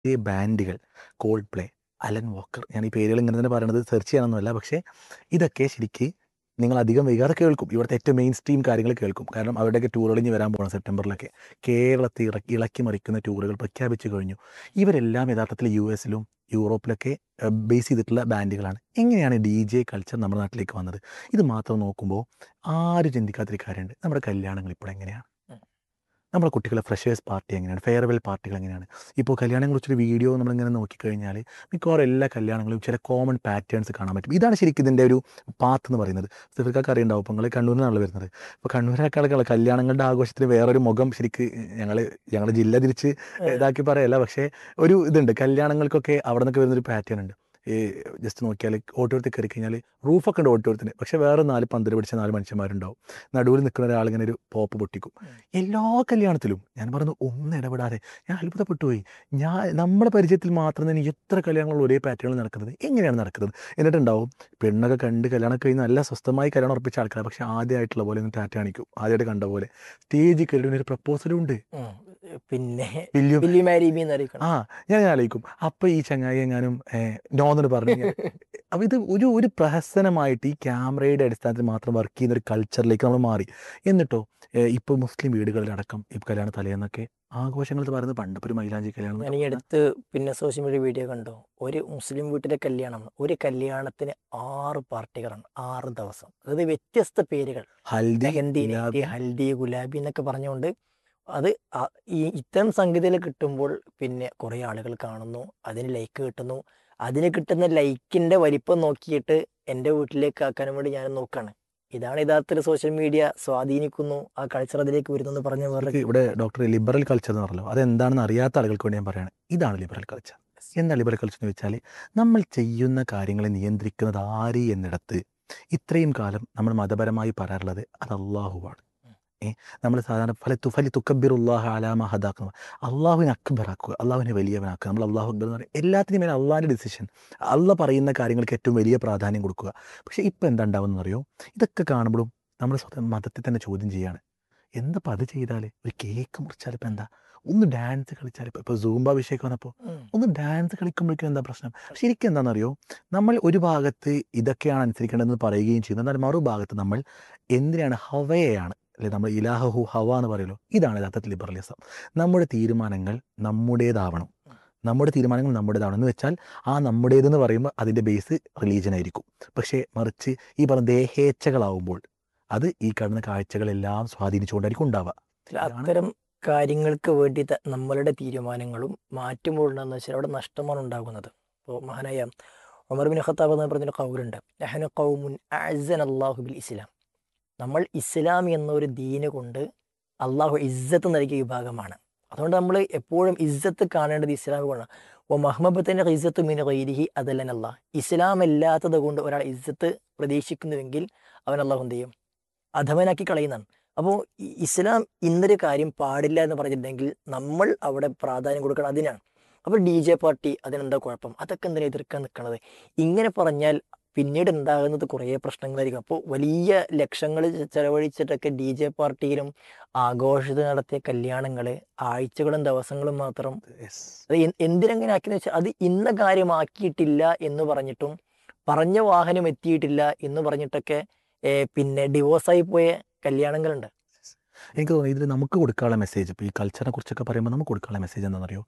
ഈ ബാൻഡുകൾ Coldplay Alan Walker ഞാൻ ഈ പേരുകൾ ഇങ്ങനെ തന്നെ പറയണത് സെർച്ച് ചെയ്യാനൊന്നുമല്ല പക്ഷേ ഇതൊക്കെ ശരിക്ക് നിങ്ങൾ അധികം വൈകാതെ കേൾക്കും ഇവിടുത്തെ ഏറ്റവും മെയിൻ സ്ട്രീം കാര്യങ്ങൾ കേൾക്കും കാരണം അവരുടെയൊക്കെ ടൂറുകൾ ഇനി വരാൻ പോകണം സെപ്റ്റംബറിലൊക്കെ കേരളത്തിൽ ഇറക്കി ഇളക്കി മറിക്കുന്ന ടൂറുകൾ പ്രഖ്യാപിച്ചു കഴിഞ്ഞു ഇവരെല്ലാം യഥാർത്ഥത്തിൽ യു എസിലും യൂറോപ്പിലൊക്കെ ബേസ് ചെയ്തിട്ടുള്ള ബാൻഡുകളാണ് എങ്ങനെയാണ് ഡി ജെ കൾച്ചർ നമ്മുടെ നാട്ടിലേക്ക് വന്നത് ഇത് മാത്രം നോക്കുമ്പോൾ ആരും ചിന്തിക്കാത്തൊരു കാര്യമുണ്ട് നമ്മുടെ കല്യാണങ്ങൾ ഇപ്പോൾ എങ്ങനെയാണ് നമ്മുടെ കുട്ടികളെ ഫ്രഷേഴ്സ് പാർട്ടി എങ്ങനെയാണ് ഫെയർവെൽ പാർട്ടികൾ എങ്ങനെയാണ് ഇപ്പോൾ കല്യാണങ്ങളെ കുറിച്ചൊരു വീഡിയോ നമ്മളിങ്ങനെ നോക്കിക്കഴിഞ്ഞാൽ മിക്കവാറും എല്ലാ കല്യാണങ്ങളും ചില കോമൺ പാറ്റേൺസ് കാണാൻ പറ്റും ഇതാണ് ശരിക്കും ഇതിൻ്റെ ഒരു പാത്ത് എന്ന് പറയുന്നത് സിഫിക്കാർക്ക് അറിയുണ്ടാവും ഇപ്പോൾ നിങ്ങൾ കണ്ണൂരിൽ നിന്നാണ് വരുന്നത് ഇപ്പോൾ കണ്ണൂരൊക്കെ കല്യാണങ്ങളുടെ ആഘോഷത്തിന് വേറൊരു മുഖം ശരിക്ക് ഞങ്ങൾ ഞങ്ങളുടെ ജില്ല തിരിച്ച് ഇതാക്കി പറയല്ല പക്ഷേ ഒരു ഇതുണ്ട് കല്യാണങ്ങൾക്കൊക്കെ അവിടെ നിന്നൊക്കെ വരുന്നൊരു പാറ്റേൺ ഉണ്ട് ഈ ജസ്റ്റ് നോക്കിയാൽ ഓട്ടോരത്തിൽ കയറി കഴിഞ്ഞാൽ റൂഫൊക്കെ ഉണ്ട് ഓട്ടോരത്തിന് പക്ഷേ വേറെ നാല് പന്തല് പിടിച്ച നാല് മനുഷ്യന്മാരുണ്ടാവും നടുവിൽ നിൽക്കുന്ന ഒരാൾ ഇങ്ങനെ ഒരു പോപ്പ് പൊട്ടിക്കും എല്ലാ കല്യാണത്തിലും ഞാൻ പറഞ്ഞു ഒന്നും ഇടപെടാതെ ഞാൻ അത്ഭുതപ്പെട്ടു പോയി ഞാൻ നമ്മുടെ പരിചയത്തിൽ മാത്രം തന്നെ എത്ര കല്യാണങ്ങൾ ഒരേ പാറ്റേണിൽ നടക്കുന്നത് എങ്ങനെയാണ് നടക്കുന്നത് എന്നിട്ടുണ്ടാവും പെണ്ണൊക്കെ കണ്ട് കല്യാണം കഴിഞ്ഞ് നല്ല സ്വസ്ഥമായി കല്യാണം ഉറപ്പിച്ച ആൾക്കാർ പക്ഷേ ആദ്യമായിട്ടുള്ള പോലെ ഒന്ന് ടാറ്റ കാണിക്കും ആദ്യമായിട്ട് കണ്ട പോലെ സ്റ്റേജിൽ കയറി ഒരു പ്രപ്പോസലും ഉണ്ട് ഉം. പിന്നെ വലിയ വില്ലി മാരി മീ എന്നറിയിക്കണം ആ ഞാൻ ഇങ്ങനെ ആലോചിക്കും അപ്പൊ ഈ ചങ്ങായി എങ്ങാനും നോന്നിട്ട് പറഞ്ഞു കഴിഞ്ഞാൽ അപ്പൊ ഇത് ഒരു ഒരു പ്രഹസനമായിട്ട് ഈ ക്യാമറയുടെ അടിസ്ഥാനത്തിൽ മാത്രം വർക്ക് ചെയ്യുന്ന ഒരു കൾച്ചറിലേക്ക് നമ്മൾ മാറി എന്നിട്ടോ ഇപ്പോൾ മുസ്ലിം വീടുകളിലടക്കം ഇപ്പൊ കല്യാണ തലേന്നൊക്കെ ആഘോഷങ്ങൾ എന്ന് പറയുന്നത് പണ്ടപ്പോൾ ഒരു മൈലാഞ്ചി കല്യാണം ഞാൻ ഈ അടുത്ത് പിന്നെ സോഷ്യൽ മീഡിയ വീഡിയോ കണ്ടു ഒരു മുസ്ലിം വീട്ടിലെ കല്യാണം ഒരു കല്യാണത്തിന് ആറ് പാർട്ടികളാണ് ആറ് ദിവസം അതായത് വ്യത്യസ്ത പേരുകൾ ഹൽദി മെഹന്തി ഗുലാബി. നെഹ്തി, ഹൽദി ഗുലാബി എന്നൊക്കെ പറഞ്ഞുകൊണ്ട് അത് ആ- ഈ ഇത്തരം സംഗതികൾ കിട്ടുമ്പോൾ പിന്നെ കുറേ ആളുകൾ കാണുന്നു അതിന് ലൈക്ക് കിട്ടുന്നു അതിന് കിട്ടുന്ന ലൈക്കിന്റെ വലിപ്പം നോക്കിയിട്ട് എൻ്റെ വീട്ടിലേക്ക് ആക്കാനും വേണ്ടി ഞാൻ നോക്കാണ് ഇതാണ് യഥാർത്ഥത്തിൽ സോഷ്യൽ മീഡിയ സ്വാധീനിക്കുന്നു ആ കൾച്ചർ അതിലേക്ക് വരുന്നു എന്ന് പറഞ്ഞ വേറെ ശരിക്ക് ഇവിടെ ഡോക്ടർ ലിബറൽ കൾച്ചർ എന്ന് പറഞ്ഞല്ലോ അതെന്താണെന്ന് അറിയാത്ത ആളുകൾക്ക് വേണ്ടി ഞാൻ പറയാണ് ഇതാണ് ലിബറൽ കൾച്ചർ എന്താ ലിബറൽ കൾച്ചർ എന്ന് വെച്ചാൽ നമ്മൾ ചെയ്യുന്ന കാര്യങ്ങളെ നിയന്ത്രിക്കുന്നത് ആര് എന്നിടത്ത് ഇത്രയും കാലം നമ്മൾ മതപരമായി പറയാറുള്ളത് അത് അള്ളാഹുവാണ് ഏ നമ്മൾ സാധാരണ ഫല തുഫലി തുക്കബിറുല്ലാഹ് അലാമ ഹദാക്കുന്ന അള്ളാഹുവിനെ അക്ബറാക്കുക അള്ളാഹുവിനെ വലിയവനാക്കുക നമ്മൾ അള്ളാഹു അക്ബർ എന്ന് പറയും എല്ലാത്തിനും മേലെ അള്ളാഹിൻ്റെ ഡിസിഷൻ അള്ള പറയുന്ന കാര്യങ്ങൾക്ക് ഏറ്റവും വലിയ പ്രാധാന്യം കൊടുക്കുക പക്ഷേ ഇപ്പം എന്താ ഉണ്ടാവുമെന്ന് അറിയോ ഇതൊക്കെ കാണുമ്പോഴും നമ്മൾ സ്വന്തം മതത്തെ തന്നെ ചോദ്യം ചെയ്യാണ് എന്തപ്പോൾ അത് ചെയ്താൽ ഒരു കേക്ക് മുറിച്ചാൽ ഇപ്പം എന്താ ഒന്ന് ഡാൻസ് കളിച്ചാൽ ഇപ്പോൾ ഇപ്പോൾ സൂംബ അഭിഷേകം വന്നപ്പോൾ ഉം. ഒന്ന് ഡാൻസ് കളിക്കുമ്പോഴേക്കും എന്താ പ്രശ്നം ശരിക്കും എന്താണെന്നറിയോ നമ്മൾ ഒരു ഭാഗത്ത് ഇതൊക്കെയാണ് അനുസരിക്കേണ്ടതെന്ന് പറയുകയും ചെയ്യുന്നു എന്നാൽ മറുഭാഗത്ത് നമ്മൾ എന്തിനാണ് ഹവയെയാണ് അല്ലെ നമ്മൾ ഇലാഹു ഹവ എന്ന് പറയുമല്ലോ ഇതാണ് യഥാർത്ഥത്തിൽ ലിബറലിസം നമ്മുടെ തീരുമാനങ്ങൾ നമ്മുടേതാവണം നമ്മുടെ തീരുമാനങ്ങൾ നമ്മുടേതാവണം എന്ന് വെച്ചാൽ ആ നമ്മുടേതെന്ന് പറയുമ്പോൾ അതിൻ്റെ ബേസ് റിലീജൻ ആയിരിക്കും പക്ഷേ മറിച്ച് ഈ പറഞ്ഞ ദേഹേച്ഛകളാവുമ്പോൾ അത് ഈ കാണുന്ന കാഴ്ചകളെല്ലാം സ്വാധീനിച്ചുകൊണ്ടായിരിക്കും ഉണ്ടാവുക ഇതാണ് അത്തരം കാര്യങ്ങൾക്ക് വേണ്ടി ത- നമ്മളുടെ തീരുമാനങ്ങളും മാറ്റുമ്പോൾ എന്താണെന്ന് വെച്ചാൽ അവിടെ നഷ്ടമാണ് ഉണ്ടാകുന്നത് ഇപ്പോൾ മഹാനായ ഉമർ ബിൻ ഖത്താബ് എന്ന് പറഞ്ഞൊരു കൗലുണ്ട് നഹനു ഖൗമുൻ അഅ്സന അല്ലാഹു ബിൽ ഇസ്ലാം നമ്മൾ ഇസ്ലാം എന്നൊരു ദീന് കൊണ്ട് അള്ളാഹു ഇസ്സത്ത് നൽകിയ വിഭാഗമാണ് അതുകൊണ്ട് നമ്മൾ എപ്പോഴും ഇസ്സത്ത് കാണേണ്ടത് ഇസ്ലാം കൊണ്ടാണ് ഓ മഹ്മബത്തിൻ്റെ ഇസ്സത്ത് മീൻ ഗൈരിഹി അതല്ലനല്ല ഇസ്ലാം അല്ലാത്തത് കൊണ്ട് ഒരാൾ ഇസ്സത്ത് പ്രതീക്ഷിക്കുന്നുവെങ്കിൽ അവൻ അള്ളാഹു എന്ത് ചെയ്യും അധമനാക്കി കളയുന്നതാണ് അപ്പോൾ ഇസ്ലാം ഇന്നൊരു കാര്യം പാടില്ല എന്ന് പറഞ്ഞിട്ടുണ്ടെങ്കിൽ നമ്മൾ അവിടെ പ്രാധാന്യം കൊടുക്കണം അതിനാണ് അപ്പോൾ ഡി ജെ പാർട്ടി അതിനെന്താ കുഴപ്പം അതൊക്കെ എന്തിനാ എതിർക്കാൻ നിൽക്കണത് ഇങ്ങനെ പറഞ്ഞാൽ പിന്നീട് ഉണ്ടാകുന്നത് കുറേ പ്രശ്നങ്ങളായിരിക്കും അപ്പോൾ വലിയ ലക്ഷങ്ങൾ ചെലവഴിച്ചിട്ടൊക്കെ ഡി ജെ പാർട്ടിയിലും ആഘോഷത്തിൽ നടത്തിയ കല്യാണങ്ങൾ ആഴ്ചകളും ദിവസങ്ങളും മാത്രം Yes. അത് എൻ- എന്തിനെങ്ങനെ ആക്കിയെന്ന് വെച്ചാൽ അത് ഇന്ന കാര്യമാക്കിയിട്ടില്ല എന്ന് പറഞ്ഞിട്ടും പറഞ്ഞ വാഹനം എത്തിയിട്ടില്ല എന്ന് പറഞ്ഞിട്ടൊക്കെ ഏ, പിന്നെ ഡിവോഴ്സായി പോയ കല്യാണങ്ങളുണ്ട് എനിക്ക് തോന്നുന്നു ഇതിൽ നമുക്ക് കൊടുക്കാനുള്ള മെസ്സേജ് ഇപ്പോൾ ഈ കൾച്ചറിനെ കുറിച്ചൊക്കെ പറയുമ്പോൾ നമുക്ക് കൊടുക്കാനുള്ള മെസ്സേജ് എന്താണെന്നറിയോ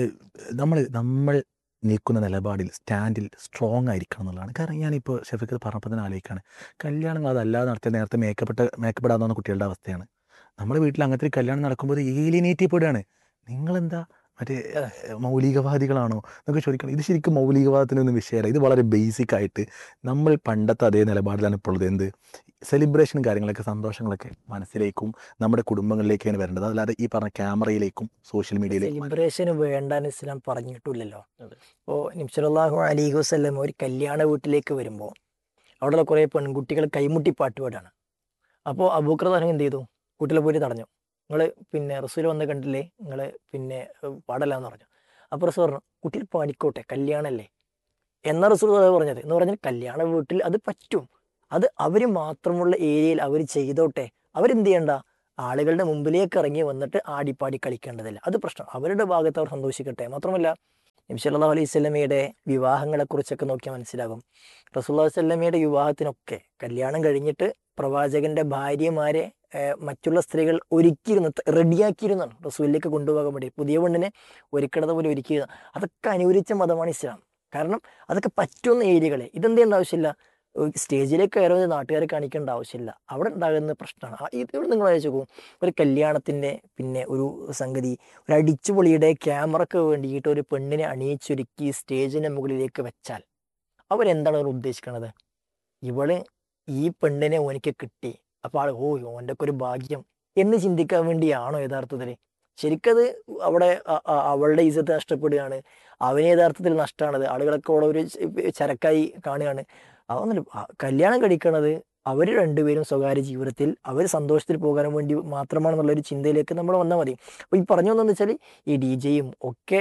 നമ്മൾ നമ്മൾ നിൽക്കുന്ന നിലപാടിൽ സ്റ്റാൻഡിൽ സ്ട്രോങ് ആയിരിക്കണം എന്നുള്ളതാണ് കാരണം ഞാനിപ്പോൾ ഷെഫിക്ക് പറഞ്ഞപ്പോൾ തന്നെ ആലോചിക്കുകയാണ് കല്യാണങ്ങൾ അതല്ലാതെ നടത്തിയ നേരത്തെ മേക്കപ്പെട്ട് മേക്കപ്പെടാതെ വന്ന കുട്ടികളുടെ അവസ്ഥയാണ് നമ്മുടെ വീട്ടിൽ അങ്ങനത്തെ ഒരു കല്യാണം നടക്കുമ്പോൾ ഏലിയനേറ്റ് ചെയ്യപ്പെടുകയാണ് നിങ്ങളെന്താ മറ്റേ അതെ. ഏഹ്, മൗലികവാദികളാണോ എന്നൊക്കെ ചോദിക്കണം ഇത് ശരിക്കും മൗലികവാദത്തിനൊന്നും വിഷയമല്ല ഇത് വളരെ ബേസിക് ആയിട്ട് നമ്മൾ പണ്ടത്തെ അതേ നിലപാടിലാണ് ഇപ്പോൾ ഉള്ളത് എന്ത് സെലിബ്രേഷനും കാര്യങ്ങളൊക്കെ സന്തോഷങ്ങളൊക്കെ മനസ്സിലേക്കും നമ്മുടെ കുടുംബങ്ങളിലേക്കാണ് വരേണ്ടത് അല്ലാതെ ഈ പറഞ്ഞ ക്യാമറയിലേക്കും സോഷ്യൽ മീഡിയയിലേക്കും സെലിബ്രേഷന് വേണ്ടാന്ന് ഇസ്ലാം പറഞ്ഞിട്ടില്ലല്ലോ അതെ. ഇപ്പോൾ നിംസലാഹു അലിഹു വസ്ലം ഒരു കല്യാണ വീട്ടിലേക്ക് വരുമ്പോൾ അവിടെയുള്ള കുറേ പെൺകുട്ടികൾ കൈമുട്ടി പാട്ടുപാടാണ് അപ്പോൾ അബൂക്കർ താരം എന്ത് ചെയ്തു കുട്ടികളെ പോയിട്ട് തടഞ്ഞു നിങ്ങൾ പിന്നെ റസൂൽ വന്ന് കണ്ടില്ലേ നിങ്ങൾ പിന്നെ ഏഹ്, പാടല്ല എന്ന് പറഞ്ഞു അപ്പോൾ റസൂൽ പറഞ്ഞു കുട്ടികൾ പാടിക്കോട്ടെ കല്യാണമല്ലേ എന്ന റസൂൽ അതാ പറഞ്ഞത് എന്ന് പറഞ്ഞാൽ കല്യാണ വീട്ടിൽ അത് പറ്റും അത് അവർ മാത്രമുള്ള ഏരിയയിൽ അവർ ചെയ്തോട്ടെ അവരെന്ത് ചെയ്യണ്ട ആളുകളുടെ മുമ്പിലേക്ക് ഇറങ്ങി വന്നിട്ട് ആടിപ്പാടി കളിക്കേണ്ടതില്ല അത് പ്രശ്നം അവരുടെ ഭാഗത്ത് അവർ സന്തോഷിക്കട്ടെ മാത്രമല്ല നബി സല്ലല്ലാഹു അലൈഹി സ്വലമയുടെ വിവാഹങ്ങളെക്കുറിച്ചൊക്കെ നോക്കിയാൽ മനസ്സിലാകും റസൂല്ലാ സ്വല്ലമയുടെ വിവാഹത്തിനൊക്കെ കല്യാണം കഴിഞ്ഞിട്ട് പ്രവാചകന്റെ ഭാര്യമാരെ ഏഹ്, മറ്റുള്ള സ്ത്രീകൾ ഒരുക്കിയിരുന്നു റെഡിയാക്കിയിരുന്നാണ് റസൂലിലേക്ക് കൊണ്ടുപോകാൻ വേണ്ടി പുതിയ പെണ്ണിനെ ഒരുക്കണത് പോലെ ഒരുക്കിയിരുന്നു അതൊക്കെ അനുവദിച്ച മതമാണ് ഇസ്ലാം കാരണം അതൊക്കെ പറ്റുന്ന ഏരിയകളെ ഇതെന്ത് ചെയ്യേണ്ട ആവശ്യമില്ല ഏഹ് സ്റ്റേജിലേക്ക് കയറുന്നത് നാട്ടുകാരെ കാണിക്കേണ്ട ആവശ്യമില്ല അവിടെ ഉണ്ടാകുന്ന പ്രശ്നമാണ് ആ, ഇത് ഇവിടെ നിങ്ങൾ അയച്ചു പോകും ഒരു കല്യാണത്തിൻ്റെ പിന്നെ ഒരു സംഗതി ഒരു അടിച്ചുപൊളിയുടെ ക്യാമറക്ക് വേണ്ടിയിട്ട് ഒരു പെണ്ണിനെ അണിയിച്ചൊരുക്കി സ്റ്റേജിന് മുകളിലേക്ക് വെച്ചാൽ അവരെന്താണ് അവർ ഉദ്ദേശിക്കുന്നത് ഇവള് ഈ പെണ്ണിനെ ഓനിക്ക് കിട്ടി അപ്പോൾ ആൾ ഓ ഓൻ്റെ ഒക്കെ ഒരു ഭാഗ്യം എന്ന് ചിന്തിക്കാൻ വേണ്ടിയാണോ യഥാർത്ഥത്തിൽ ശരിക്കത് അവിടെ അ- അ- അവളുടെ ഇജ്ജത്ത് നഷ്ടപ്പെടുകയാണ് അവന് യഥാർത്ഥത്തിൽ നഷ്ടമാണത് ആളുകളൊക്കെ അവിടെ ഒരു ച- ചരക്കായി കാണുകയാണ് അതൊന്നുമില്ല ആ, കല്യാണം കഴിക്കണത് അവർ രണ്ടുപേരും സ്വകാര്യ ജീവിതത്തിൽ അവർ സന്തോഷത്തിൽ പോകാൻ വേണ്ടി മാത്രമാണെന്നുള്ള ഒരു ചിന്തയിലേക്ക് നമ്മൾ വന്നാൽ മതി അപ്പോൾ ഈ പറഞ്ഞു വന്നതെന്ന് വെച്ചാൽ ഈ ഡി ജെയും ഒക്കെ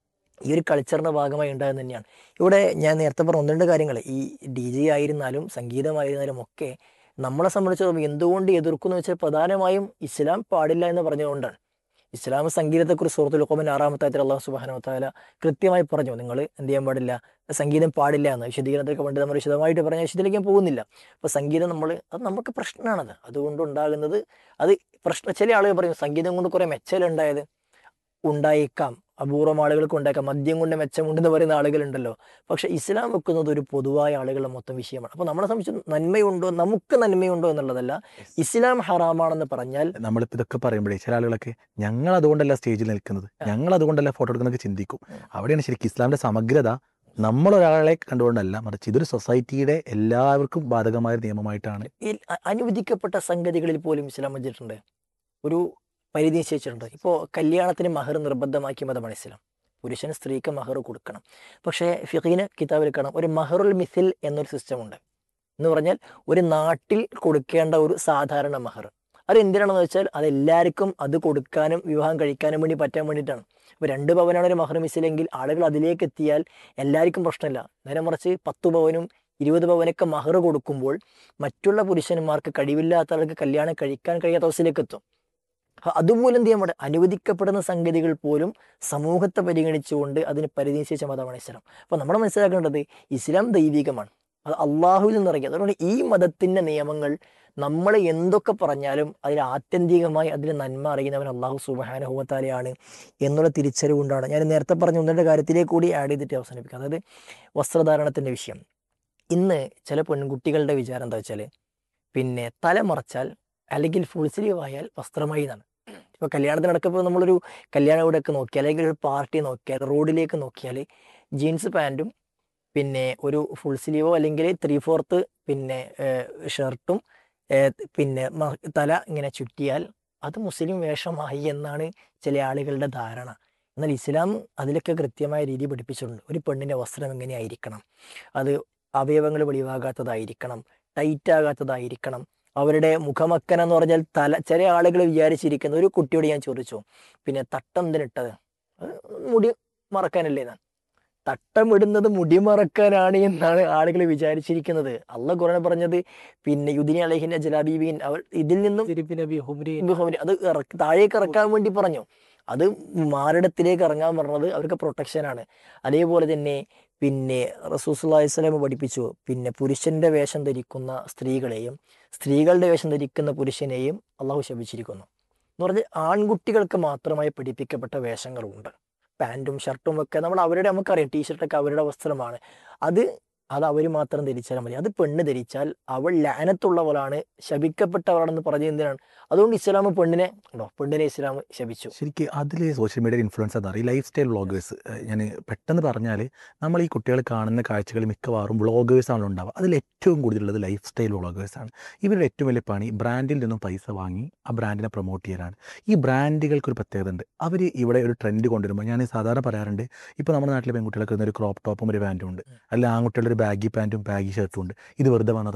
ഈ ഒരു കൾച്ചറിൻ്റെ ഭാഗമായി ഉണ്ടാകുന്നത് തന്നെയാണ് ഇവിടെ ഞാൻ നേരത്തെ പറഞ്ഞ ഒന്ന് രണ്ട് കാര്യങ്ങൾ ഈ ഡി ജെ ആയിരുന്നാലും സംഗീതമായിരുന്നാലും ഒക്കെ നമ്മളെ സംബന്ധിച്ചിടത്തോളം എന്തുകൊണ്ട് എതിർക്കുന്നു വെച്ചാൽ പ്രധാനമായും ഇസ്ലാം പാടില്ല എന്ന് പറഞ്ഞുകൊണ്ടാണ് ഇസ്ലാം സംഗീതത്തെക്കുറിച്ച് സുഹൃത്തു ലുക്കോമൻ ആറാമത്തെ ആയത്തിൽ അള്ളാഹു സുബാന താല കൃത്യമായി പറഞ്ഞു നിങ്ങൾ എന്ത് ചെയ്യാൻ പാടില്ല സംഗീതം പാടില്ല എന്ന് വിശദീകരണത്തിലൊക്കെ പണ്ട് നമ്മൾ വിശദമായിട്ട് പറഞ്ഞ വിശദീകരിക്കാൻ ഞാൻ പോകുന്നില്ല അപ്പോൾ സംഗീതം നമ്മൾ അത് നമുക്ക് പ്രശ്നമാണത് അതുകൊണ്ടുണ്ടാകുന്നത് അത് പ്രശ്നം ചില ആളുകൾ പറയും സംഗീതം കൊണ്ട് കുറേ മെച്ചലുണ്ടായത് ഉണ്ടായേക്കാം അപൂർവം ആളുകൾക്ക് ഉണ്ടായേക്കാം മദ്യം കൊണ്ട് മെച്ചമുണ്ടെന്ന് പറയുന്ന ആളുകളുണ്ടല്ലോ പക്ഷെ ഇസ്ലാം വെക്കുന്നത് ഒരു പൊതുവായ ആളുകളുടെ മൊത്തം വിഷയമാണ് അപ്പോൾ നമ്മളെ സംബന്ധിച്ച് നന്മയുണ്ടോ നമുക്ക് നന്മയുണ്ടോ എന്നുള്ളതല്ല ഇസ്ലാം ഹറാമാണെന്ന് പറഞ്ഞാൽ നമ്മളിപ്പോൾ ഇതൊക്കെ പറയുമ്പോഴേ ചില ആളുകളൊക്കെ ഞങ്ങൾ അതുകൊണ്ടല്ല സ്റ്റേജിൽ നിൽക്കുന്നത് ഞങ്ങൾ അതുകൊണ്ടല്ല ഫോട്ടോ എടുക്കുന്നതൊക്കെ ചിന്തിക്കും അവിടെയാണ് ശരിക്കും ഇസ്ലാമിന്റെ സമഗ്രത നമ്മൾ ഒരാളെ കണ്ടുകൊണ്ടല്ല മറിച്ച് ഇതൊരു സൊസൈറ്റിയുടെ എല്ലാവർക്കും ബാധകമായ ഒരു നിയമമായിട്ടാണ് ഈ അ- അനുവദിക്കപ്പെട്ട സംഗതികളിൽ പോലും ഇസ്ലാം വെച്ചിട്ടുണ്ട് ഒരു പരിധി നിശ്ചയിച്ചിട്ടുണ്ട് ഇപ്പോൾ കല്യാണത്തിന് മഹർ നിർബന്ധമാക്കിയ മതമാണ് ഇസ്ലാം പുരുഷൻ സ്ത്രീക്ക് മഹർ കൊടുക്കണം പക്ഷേ ഫിഖീന കിതാബിൽ കാണാം ഒരു മഹറുൽ മിസിൽ എന്നൊരു സിസ്റ്റം ഉണ്ട് എന്ന് പറഞ്ഞാൽ ഒരു നാട്ടിൽ കൊടുക്കേണ്ട ഒരു സാധാരണ മഹർ അത് എന്തിനാണെന്ന് വെച്ചാൽ അത് എല്ലാവർക്കും അത് കൊടുക്കാനും വിവാഹം കഴിക്കാനും വേണ്ടി പറ്റാൻ വേണ്ടിയിട്ടാണ് ഇപ്പോൾ രണ്ട് പവനാണ് ഒരു മഹർ മിസിലെങ്കിൽ ആളുകൾ അതിലേക്ക് എത്തിയാൽ എല്ലാവർക്കും പ്രശ്നമില്ല നേരെ മറിച്ച് പത്ത് പവനും ഇരുപത് പവനൊക്കെ മഹർ കൊടുക്കുമ്പോൾ മറ്റുള്ള പുരുഷന്മാർക്ക് കഴിവില്ലാത്ത ആൾക്ക് കല്യാണം കഴിക്കാൻ കഴിയാത്ത അവസ്ഥയിലേക്ക് എത്തും അ- അതുപോലും എന്ത് ചെയ്യാൻ പാടില്ല അനുവദിക്കപ്പെടുന്ന സംഗതികൾ പോലും സമൂഹത്തെ പരിഗണിച്ചുകൊണ്ട് അതിന് പരിധി നിശ്ചയിച്ച മതമാണ് ഇസ്ലാം അപ്പോൾ നമ്മൾ മനസ്സിലാക്കേണ്ടത് ഇസ്ലാം ദൈവികമാണ് അത് അള്ളാഹുവിൽ നിന്ന് ഇറങ്ങി അതുകൊണ്ട് ഈ മതത്തിൻ്റെ നിയമങ്ങൾ നമ്മൾ എന്തൊക്കെ പറഞ്ഞാലും അതിൽ ആത്യന്തികമായി അതിന് നന്മ അറിയുന്നവൻ അള്ളാഹു സുബാനുഭവത്താലെയാണ് എന്നുള്ള തിരിച്ചറിവുകൊണ്ടാണ് ഞാൻ നേരത്തെ പറഞ്ഞ ഒന്നിൻ്റെ കാര്യത്തിലേക്ക് കൂടി ആഡ് ചെയ്തിട്ട് അവസാനിപ്പിക്കാം അതായത് വസ്ത്രധാരണത്തിൻ്റെ വിഷയം ഇന്ന് ചില പെൺകുട്ടികളുടെ വിചാരം എന്താ വെച്ചാൽ പിന്നെ തല മറച്ചാൽ അല്ലെങ്കിൽ ഫുൾ സ്ലീവ് ആയാൽ വസ്ത്രമായി എന്നാണ് ഇപ്പോൾ കല്യാണത്തിന് നടക്കുമ്പോൾ നമ്മളൊരു കല്യാണ വീടൊക്കെ നോക്കിയാൽ അല്ലെങ്കിൽ ഒരു പാർട്ടി നോക്കിയാൽ റോഡിലേക്ക് നോക്കിയാൽ ജീൻസ് പാൻറ്റും പിന്നെ ഒരു ഫുൾ സ്ലീവോ അല്ലെങ്കിൽ ത്രീ ഫോർത്ത് പിന്നെ ഷർട്ടും പിന്നെ മ- തല ഇങ്ങനെ ചുറ്റിയാൽ അത് മുസ്ലിം വേഷമായി എന്നാണ് ചില ആളുകളുടെ ധാരണ എന്നാൽ ഇസ്ലാം അതിലൊക്കെ കൃത്യമായ രീതി പഠിപ്പിച്ചിട്ടുണ്ട് ഒരു പെണ്ണിൻ്റെ വസ്ത്രം എങ്ങനെയായിരിക്കണം അത് അവയവങ്ങൾ വെളിവാകാത്തതായിരിക്കണം ടൈറ്റ് ആകാത്തതായിരിക്കണം അവരുടെ മുഖമക്കന എന്ന് പറഞ്ഞാൽ തല ചില ആളുകൾ വിചാരിച്ചിരിക്കുന്ന ഒരു കുട്ടിയോട് ഞാൻ ചോദിച്ചു പിന്നെ തട്ടം എന്തിനിട്ടത് അത് മുടി മറക്കാനല്ലേ എന്നാണ് തട്ടം ഇടുന്നത് മുടി മറക്കാനാണ് എന്നാണ് ആളുകൾ വിചാരിച്ചിരിക്കുന്നത് അള്ള ഖുർആൻ പറഞ്ഞത് പിന്നെ യുദിനി അലഹിന്റെ ജലാബീബീൻ അവൾ ഇതിൽ നിന്നും ബിഹുമിരി അത് ഇറക്കി താഴേക്ക് ഇറക്കാൻ വേണ്ടി പറഞ്ഞു അത് മാറിടത്തിലേക്ക് ഇറങ്ങാൻ പറഞ്ഞത് അവർക്ക് പ്രൊട്ടക്ഷനാണ് അതേപോലെ തന്നെ പിന്നെ റസൂസുല്ലാസ്ലാം പഠിപ്പിച്ചു പിന്നെ പുരുഷന്റെ വേഷം ധരിക്കുന്ന സ്ത്രീകളെയും സ്ത്രീകളുടെ വേഷം ധരിക്കുന്ന പുരുഷനെയും അള്ളാഹു ശപിച്ചിരിക്കുന്നു എന്ന് പറഞ്ഞാൽ ആൺകുട്ടികൾക്ക് മാത്രമായി പഠിപ്പിക്കപ്പെട്ട വേഷങ്ങളുണ്ട് പാൻറ്റും ഷർട്ടും ഒക്കെ നമ്മൾ അവരുടെ നമുക്കറിയാം ടീഷർട്ടൊക്കെ അവരുടെ വസ്ത്രമാണ് അത് അത് അവർ മാത്രം ധരിച്ചാൽ മതി അത് പെണ്ണ് ധരിച്ചാൽ അവൾ ലാനത്തുള്ളവളാണ് ശപിക്കപ്പെട്ടവളാണെന്ന് പറഞ്ഞത് എന്തിനാണ് അതുകൊണ്ട് ഇസ്ലാം പെണ്ണിനെ ഉണ്ടോ പെണ്ണിനെ ഇസ്ലാം ശപിച്ചു ശരിക്കും അതിൽ സോഷ്യൽ മീഡിയ ഇൻഫ്ലുവൻസ് എന്താ പറയുക ലൈഫ് സ്റ്റൈൽ വ്ളോഗേഴ്സ് ഞാൻ പെട്ടെന്ന് പറഞ്ഞാൽ നമ്മൾ ഈ കുട്ടികൾ കാണുന്ന കാഴ്ചകൾ മിക്കവാറും വ്ളോഗേഴ്സാണല്ലോ ഉണ്ടാവുക അതിൽ ഏറ്റവും കൂടുതലുള്ളത് ലൈഫ് സ്റ്റൈൽ വ്ളോഗേഴ്സാണ് ഇവരുടെ ഏറ്റവും വലിയ പണി ബ്രാൻഡിൽ നിന്നും പൈസ വാങ്ങി ആ ബ്രാൻഡിനെ പ്രൊമോട്ട് ചെയ്യാനാണ് ഈ ബ്രാൻഡുകൾക്ക് ഒരു പ്രത്യേകത ഉണ്ട് അവർ ഇവിടെ ഒരു ട്രെൻഡ് കൊണ്ടുവരുമ്പോൾ ഞാൻ സാധാരണ പറയാറുണ്ട് ഇപ്പോൾ നമ്മുടെ നാട്ടിലെ പെൺകുട്ടികൾക്ക് ഒരു ക്രോപ്പ് ടോപ്പും ഒരു പാൻറ്റും ഉണ്ട് അല്ല ആൺകുട്ടികളുടെ ഒരു ബാഗി പാൻറ്റും ബാഗി ഷർട്ടും ഉണ്ട് ഇത് വെറുതെ വന്നതല്ല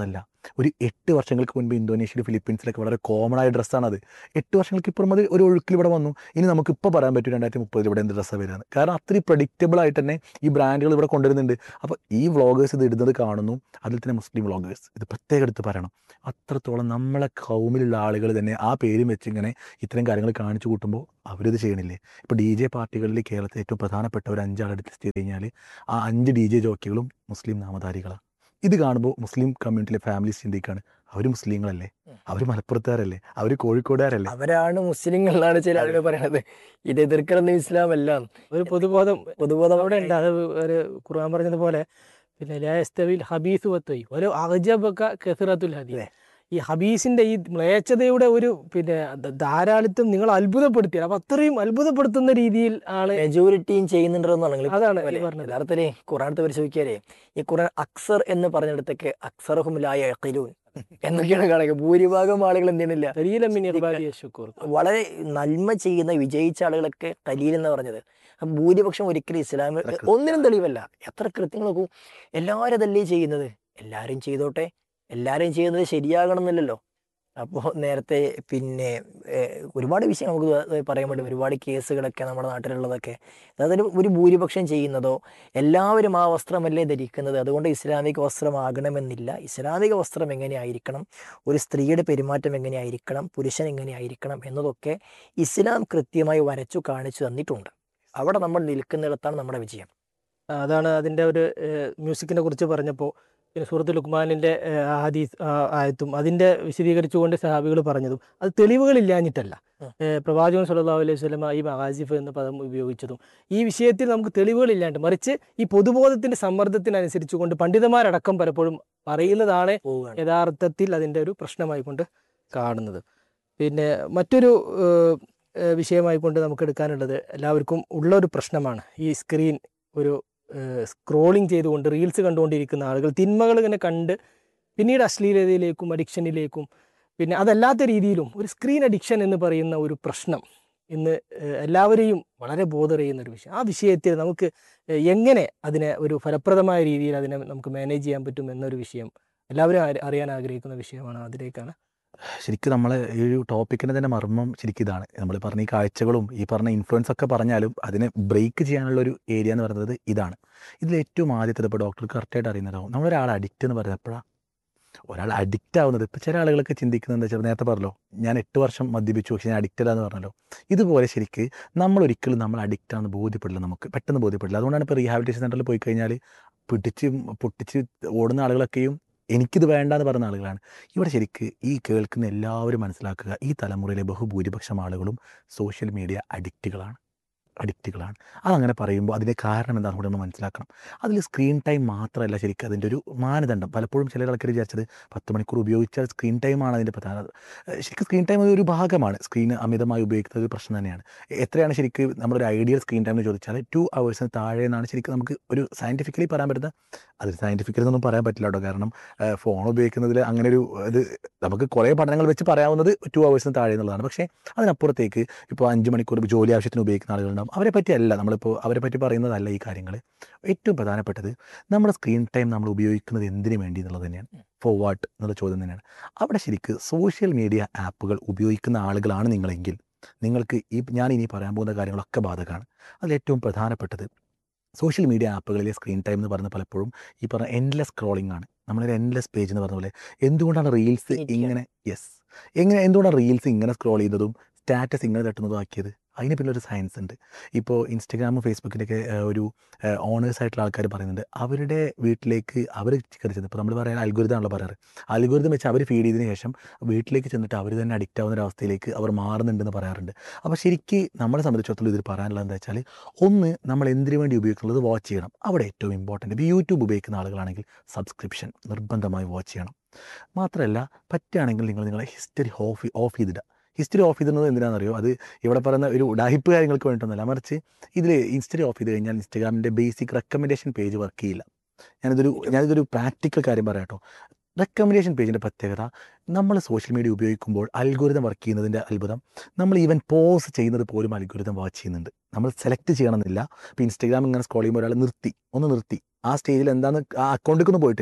ഒരു എട്ട് വർഷങ്ങൾക്ക് മുൻപ് ഇന്തോനേഷ്യയിൽ ഫിലിപ്പീൻസിലൊക്കെ വളരെ കോമൺ ആയ ഡ്രസ്സാണത് എട്ട് വർഷങ്ങൾക്ക് ഇപ്പുറം അത് ഒരു ഒഴുക്കിൽ ഇവിടെ വന്നു ഇനി നമുക്ക് ഇപ്പോൾ പറയാൻ പറ്റും രണ്ടായിരത്തി മുപ്പതിൽ ഇവിടെ എന്ത് ഡ്രസ്സാണ് വരാന്ന് കാരണം അത്രയും പ്രഡിക്റ്റബിൾ ആയിട്ട് തന്നെ ഈ ബ്രാൻഡുകൾ ഇവിടെ കൊണ്ടുവരുന്നുണ്ട് അപ്പോൾ ഈ വ്ളോഗേഴ്സ് ഇത് ഇടുന്നത് കാണുന്നു അതിൽ തന്നെ മുസ്ലിം വ്ളോഗേഴ്സ് ഇത് പ്രത്യേകം എടുത്ത് പറയണം അത്രത്തോളം നമ്മളെ കൗമിലുള്ള ആളുകൾ തന്നെ ആ പേരും വെച്ച് ഇങ്ങനെ ഇത്തരം കാര്യങ്ങൾ കാണിച്ചു കൂട്ടുമ്പോൾ അവരിത് ചെയ്യണില്ലേ ഇപ്പോൾ ഡി ജെ പാർട്ടികളിൽ കേരളത്തിൽ ഏറ്റവും പ്രധാനപ്പെട്ട ഒരു അഞ്ചാളെടുത്ത് ലിസ്റ്റ് ചെയ്ത് കഴിഞ്ഞാൽ ആ അഞ്ച് ഡി ജെ ജോക്കികളും മുസ്ലിം നാമധാരികളാണ് ഇത് കാണുമ്പോൾ മുസ്ലിം കമ്മ്യൂണിറ്റിയിലെ ഫാമിലീസ് ചിന്തിക്കുകയാണ് അവർ മുസ്ലിങ്ങളല്ലേ അവർ മലപ്പുറത്തുകാരല്ലേ അവർ കോഴിക്കോടുകാരല്ലേ അവരാണ് മുസ്ലിങ്ങൾ എന്നാണ് ചില ആളുകൾ പറയണത് ഇത് എതിർക്കണമെന്ന് ഇസ്ലാം അല്ല ഒരു പൊതുബോധം പൊതുബോധം അവിടെ ഉണ്ട് അത് ഒരു ഖുർആൻ പറഞ്ഞതുപോലെ പിന്നെ ലാസ്തവിൽ ഹബീസ് വത്തോയി ഒരു അജബക്ക കെസിറത്തുൽ ഹദീസ് അതെ. ഈ ഹബീസിന്റെ ഈ മ്ലേച്ഛതയുടെ ഒരു പിന്നെ ദ- ധാരാളിത്തം നിങ്ങൾ അത്ഭുതപ്പെടുത്തി അപ്പൊ അത്രയും അത്ഭുതപ്പെടുത്തുന്ന രീതിയിൽ ആണ് മെജോറിറ്റിയും ചെയ്യുന്നുണ്ടെന്നാണ് നിങ്ങൾ അതാണ് ഈ അല്ലേ? പറഞ്ഞത് യഥാർത്ഥത്തില് ഖുറാനത്ത് പരിശോധിക്കാലേ ഈ ഖുറാൻ അക്സർ എന്ന് പറഞ്ഞിടത്തൊക്കെ അക്സർഹുലായ യഖിലൂൻ എന്നൊക്കെയാണ് കാണുക ഭൂരിഭാഗം ആളുകൾ എന്ത് ചെയ്യണില്ല ദലീലമിൻ ഇർബാദിയ ശുക്കൂർ വളരെ നന്മ ചെയ്യുന്ന വിജയിച്ച ആളുകളൊക്കെ കലീൽ എന്ന് പറഞ്ഞത് അപ്പൊ ഭൂരിപക്ഷം ഒരിക്കലും ഇസ്ലാമിൽ എത്ര കൃത്യം. ഒന്നിനും തെളിവല്ല എത്ര കൃത്യങ്ങൾ നോക്കൂ എല്ലാവരും അതല്ലേ ചെയ്യുന്നത് എല്ലാവരും ചെയ്തോട്ടെ എല്ലാവരും ചെയ്യുന്നത് ശരിയാകണം എന്നില്ലല്ലോ അപ്പോൾ നേരത്തെ പിന്നെ ഏഹ്, ഒരുപാട് വിഷയം നമുക്ക് ഇത് പറയാൻ പറ്റും ഒരുപാട് കേസുകളൊക്കെ നമ്മുടെ നാട്ടിലുള്ളതൊക്കെ അതായത് ഒരു ഭൂരിപക്ഷം ചെയ്യുന്നതോ എല്ലാവരും ആ വസ്ത്രമല്ലേ ധരിക്കുന്നത് അതുകൊണ്ട് ഇസ്ലാമിക വസ്ത്രമാകണമെന്നില്ല ഇസ്ലാമിക വസ്ത്രം എങ്ങനെയായിരിക്കണം ഒരു സ്ത്രീയുടെ പെരുമാറ്റം എങ്ങനെയായിരിക്കണം പുരുഷൻ എങ്ങനെയായിരിക്കണം എന്നതൊക്കെ ഇസ്ലാം കൃത്യമായി വരച്ചു കാണിച്ചു തന്നിട്ടുണ്ട് അവിടെ നമ്മൾ നിൽക്കുന്നിടത്താണ് നമ്മുടെ വിജയം അതാണ് അതിന്റെ ഒരു മ്യൂസിക്കിനെ കുറിച്ച് പറഞ്ഞപ്പോൾ പിന്നെ സൂറത്ത് ലുക്മാനിന്റെ ഏഹ്, ആ ഹദീസ് ആ ആയത്തും അതിന്റെ വിശദീകരിച്ചുകൊണ്ട് സഹാബികൾ പറഞ്ഞതും അത് തെളിവുകളില്ലാഞ്ഞിട്ടല്ല ഉം. ഏഹ്, പ്രവാചകൻ സല്ലല്ലാഹു അലൈഹി വസല്ലമ ഈ മഹാസിഫ് എന്ന പദം ഉപയോഗിച്ചതും ഈ വിഷയത്തിൽ നമുക്ക് തെളിവുകളില്ലാണ്ട് മറിച്ച് ഈ പൊതുബോധത്തിന്റെ സമ്മർദ്ദത്തിനനുസരിച്ചുകൊണ്ട് പണ്ഡിതന്മാരടക്കം പലപ്പോഴും പറയുന്നതാണ് പോവുകയാണ് യഥാർത്ഥത്തിൽ അതിൻ്റെ ഒരു പ്രശ്നമായിക്കൊണ്ട് കാണുന്നത് പിന്നെ മറ്റൊരു ഏഹ്, ഏഹ് വിഷയമായിക്കൊണ്ട് നമുക്ക് എടുക്കാനുള്ളത് എല്ലാവർക്കും ഉള്ള ഒരു പ്രശ്നമാണ് ഈ സ്ക്രീൻ ഒരു സ്ക്രോളിങ് ചെയ്തുകൊണ്ട് റീൽസ് കണ്ടുകൊണ്ടിരിക്കുന്ന ആളുകൾ തിന്മകൾ ഇങ്ങനെ കണ്ട് പിന്നീട് അശ്ലീലതയിലേക്കും അഡിക്ഷനിലേക്കും പിന്നെ അതല്ലാത്ത രീതിയിലും ഒരു സ്ക്രീൻ അഡിക്ഷൻ എന്ന് പറയുന്ന ഒരു പ്രശ്നം ഇന്ന് ഏഹ്, എല്ലാവരെയും വളരെ ബോധർ ചെയ്യുന്ന ഒരു വിഷയം ആ വിഷയത്തിൽ നമുക്ക് ഏഹ്, എങ്ങനെ അതിനെ ഒരു ഫലപ്രദമായ രീതിയിൽ അതിനെ നമുക്ക് മാനേജ് ചെയ്യാൻ പറ്റും എന്നൊരു വിഷയം എല്ലാവരും അറി- അറിയാൻ ആഗ്രഹിക്കുന്ന വിഷയമാണ് അതിലേക്കാണ് ശരിക്കും നമ്മളെ ഈ ഒരു ടോപ്പിക്കിൻ്റെ തന്നെ മർമ്മം ശരിക്കും ഇതാണ് നമ്മൾ പറഞ്ഞ ഈ കാഴ്ചകളും ഈ പറഞ്ഞ ഇൻഫ്ലുവൻസ് ഒക്കെ പറഞ്ഞാലും അതിനെ ബ്രേക്ക് ചെയ്യാനുള്ള ഒരു ഏരിയ എന്ന് പറയുന്നത് ഇതാണ് ഇതിൽ ഏറ്റവും ആദ്യത്തെ ഇപ്പോൾ ഡോക്ടർക്ക് കറക്റ്റായിട്ട് അറിയുന്നതാവും നമ്മളൊരാൾ അഡിക്റ്റ് എന്ന് പറയുന്നത് എപ്പോഴാണ് ഒരാൾ അഡിക്റ്റ് ആവുന്നത് ഇപ്പോൾ ചില ആളുകളൊക്കെ ചിന്തിക്കുന്നത് എന്താ വെച്ചാൽ നേരത്തെ പറഞ്ഞല്ലോ ഞാൻ എട്ട് വർഷം മദ്യപിച്ചു പക്ഷേ ഞാൻ അഡിക്റ്റഡ് എന്ന് പറഞ്ഞല്ലോ ഇതുപോലെ ശരിക്ക് നമ്മൾ ഒരിക്കലും നമ്മൾ അഡിക്റ്റ് ആണെന്ന് ബോധ്യപ്പെടില്ല നമുക്ക് പെട്ടെന്ന് ബോധ്യപ്പെടില്ല അതുകൊണ്ടാണ് ഇപ്പോൾ റീഹാബിലിറ്റേഷൻ സെൻറ്ററിൽ പോയി കഴിഞ്ഞാൽ പിടിച്ച് പൊട്ടിച്ച് ഓടുന്ന ആളുകളൊക്കെയും എനിക്കിത് വേണ്ട എന്ന് പറയുന്ന ആളുകളാണ് ഇവിടെ ശരിക്ക് ഈ കേൾക്കുന്ന എല്ലാവരും മനസ്സിലാക്കുക ഈ തലമുറയിലെ ബഹുഭൂരിപക്ഷം ആളുകളും സോഷ്യൽ മീഡിയ അഡിക്റ്റുകളാണ് അഡിക്റ്റുകളാണ് അതങ്ങനെ പറയുമ്പോൾ അതിൻ്റെ കാരണം എന്താണെന്ന് കൂടെ നമ്മൾ മനസ്സിലാക്കണം അതിൽ സ്ക്രീൻ ടൈം മാത്രമല്ല ശരിക്കും അതിൻ്റെ ഒരു മാനദണ്ഡം പലപ്പോഴും ചില ആൾക്കാർ വിചാരിച്ചത് പത്ത് മണിക്കൂർ ഉപയോഗിച്ചാൽ സ്ക്രീൻ ടൈമാണ് അതിൻ്റെ പ്രധാന ഏഹ് ശരിക്കും സ്ക്രീൻ ടൈം ഒരു ഭാഗമാണ് സ്ക്രീൻ അമിതമായി ഉപയോഗിക്കുന്നത് ഒരു പ്രശ്നം തന്നെയാണ് എത്രയാണ് ശരിക്കും നമ്മളൊരു ഐഡിയൽ സ്ക്രീൻ ടൈം എന്ന് ചോദിച്ചാൽ ടു അവേഴ്സിന് താഴെ എന്നാണ് ശരിക്കും നമുക്ക് ഒരു സയൻറ്റിഫിക്കലി പറയാൻ പറ്റുന്ന അത് സയൻറ്റിഫിക്കലി ഒന്നും പറയാൻ പറ്റില്ല കേട്ടോ കാരണം ഫോൺ ഉപയോഗിക്കുന്നതിൽ അങ്ങനെ ഒരു ഇത് നമുക്ക് കുറേ പഠനങ്ങൾ വെച്ച് പറയാവുന്നത് ടു അവേഴ്സിന് താഴെ എന്നുള്ളതാണ് പക്ഷേ അതിനപ്പുറത്തേക്ക് ഇപ്പോൾ അഞ്ച് മണിക്കൂർ ജോലി ആവശ്യത്തിന് ഉപയോഗിക്കുന്ന ആളുകളുണ്ടാവും അവരെ പറ്റിയല്ല നമ്മളിപ്പോൾ അവരെ പറ്റി പറയുന്നതല്ല ഈ കാര്യങ്ങൾ ഏറ്റവും പ്രധാനപ്പെട്ടത് നമ്മുടെ സ്ക്രീൻ ടൈം നമ്മൾ ഉപയോഗിക്കുന്നത് എന്തിനു വേണ്ടി എന്നുള്ളത് തന്നെയാണ് ഫോർ വാട്ട് എന്നുള്ള ചോദ്യം തന്നെയാണ് അവിടെ ശരിക്ക് സോഷ്യൽ മീഡിയ ആപ്പുകൾ ഉപയോഗിക്കുന്ന ആളുകളാണ് നിങ്ങളെങ്കിൽ നിങ്ങൾക്ക് ഈ ഞാൻ ഇനി പറയാൻ പോകുന്ന കാര്യങ്ങളൊക്കെ ബാധകമാണ് അതിൽ ഏറ്റവും പ്രധാനപ്പെട്ടത് സോഷ്യൽ മീഡിയ ആപ്പുകളിലെ സ്ക്രീൻ ടൈം എന്ന് പറയുന്നത് പലപ്പോഴും ഈ പറഞ്ഞ എൻലെസ് സ്ക്രോളിംഗ് ആണ് നമ്മളൊരു എൻലെസ് പേജ് എന്ന് പറഞ്ഞ പോലെ എന്തുകൊണ്ടാണ് റീൽസ് നിത്യം. ഇങ്ങനെ യെസ് എങ്ങനെ എന്തുകൊണ്ടാണ് റീൽസ് ഇങ്ങനെ സ്ക്രോൾ ചെയ്യുന്നതും സ്റ്റാറ്റസ് ഇങ്ങനെ തട്ടുന്നതും ആക്കിയത് അതിന് പിന്നെ ഒരു സയൻസ് ഉണ്ട് ഇപ്പോൾ ഇൻസ്റ്റഗ്രാമും ഫേസ്ബുക്കിൻ്റെയൊക്കെ ഒരു ഓണേഴ്സ് ആയിട്ടുള്ള ആൾക്കാർ പറയുന്നുണ്ട് അവരുടെ വീട്ടിലേക്ക് അവർ കയറി ചെന്ന് ഇപ്പോൾ നമ്മൾ പറയാൻ അൽഗുരുതം ആണല്ലോ പറയാറ് അൽഗുരുതം വെച്ച് അവർ ഫീഡ് ചെയ്തതിന് ശേഷം വീട്ടിലേക്ക് ചെന്നിട്ട് അവർ തന്നെ അഡിക്റ്റ് ആവുന്ന ഒരു അവസ്ഥയിലേക്ക് അവർ മാറുന്നുണ്ടെന്ന് പറയാറുണ്ട് അപ്പോൾ ശരിക്ക് നമ്മളെ സംബന്ധിച്ചിടത്തോളം ഇതിൽ പറയാനുള്ളത് എന്താ വെച്ചാൽ ഒന്ന് നമ്മൾ എന്തിനു വേണ്ടി ഉപയോഗിക്കുന്നത് വാച്ച് ചെയ്യണം അവിടെ ഏറ്റവും ഇമ്പോർട്ടൻറ്റ് ഇപ്പോൾ യൂട്യൂബ് ഉപയോഗിക്കുന്ന ആളുകളാണെങ്കിൽ സബ്സ്ക്രിപ്ഷൻ നിർബന്ധമായി വാച്ച് ചെയ്യണം മാത്രമല്ല പറ്റുകയാണെങ്കിൽ നിങ്ങൾ നിങ്ങളെ ഹിസ്റ്ററി ഓഫ് ഓഫ് ചെയ്തിടുക ഹിസ്റ്ററി ഓഫ് ചെയ്തിടുന്നത് എന്തിനാണെന്നറിയോ അത് ഇവിടെ പറയുന്ന ഒരു ഉടാഹിപ്പ് കാര്യങ്ങൾക്ക് വേണ്ടിയിട്ടൊന്നുമല്ല മറിച്ച് ഇതിൽ ഹിസ്റ്ററി ഓഫ് ചെയ്ത് കഴിഞ്ഞാൽ ഇൻസ്റ്റാഗ്രാമിൻ്റെ ബേസിക് റെക്കമെൻഡേഷൻ പേജ് വർക്ക് ചെയ്യില്ല ഞാനിതൊരു ഞാനിതൊരു പ്രാക്ടിക്കൽ കാര്യം പറയാം കേട്ടോ റെക്കമെൻഡേഷൻ പേജിൻ്റെ പ്രത്യേകത നമ്മൾ സോഷ്യൽ മീഡിയ ഉപയോഗിക്കുമ്പോൾ അൽഗോരിതം വർക്ക് ചെയ്യുന്നതിൻ്റെ അത്ഭുതം നമ്മൾ ഈവൻ പോസ് ചെയ്യുന്നത് പോലും അൽഗോരിതം വാച്ച് ചെയ്യുന്നുണ്ട് നമ്മൾ സെലക്ട് ചെയ്യണമെന്നില്ല ഇപ്പോൾ ഇൻസ്റ്റാഗ്രാം ഇങ്ങനെ സ്ക്രോൾ ചെയ്യുമ്പോൾ ഒരാൾ നിർത്തി ഒന്ന് നിർത്തി ആ സ്റ്റേജിൽ എന്താണെന്ന് ആ അക്കൗണ്ടിലേക്കൊന്നും പോയിട്ടില്ല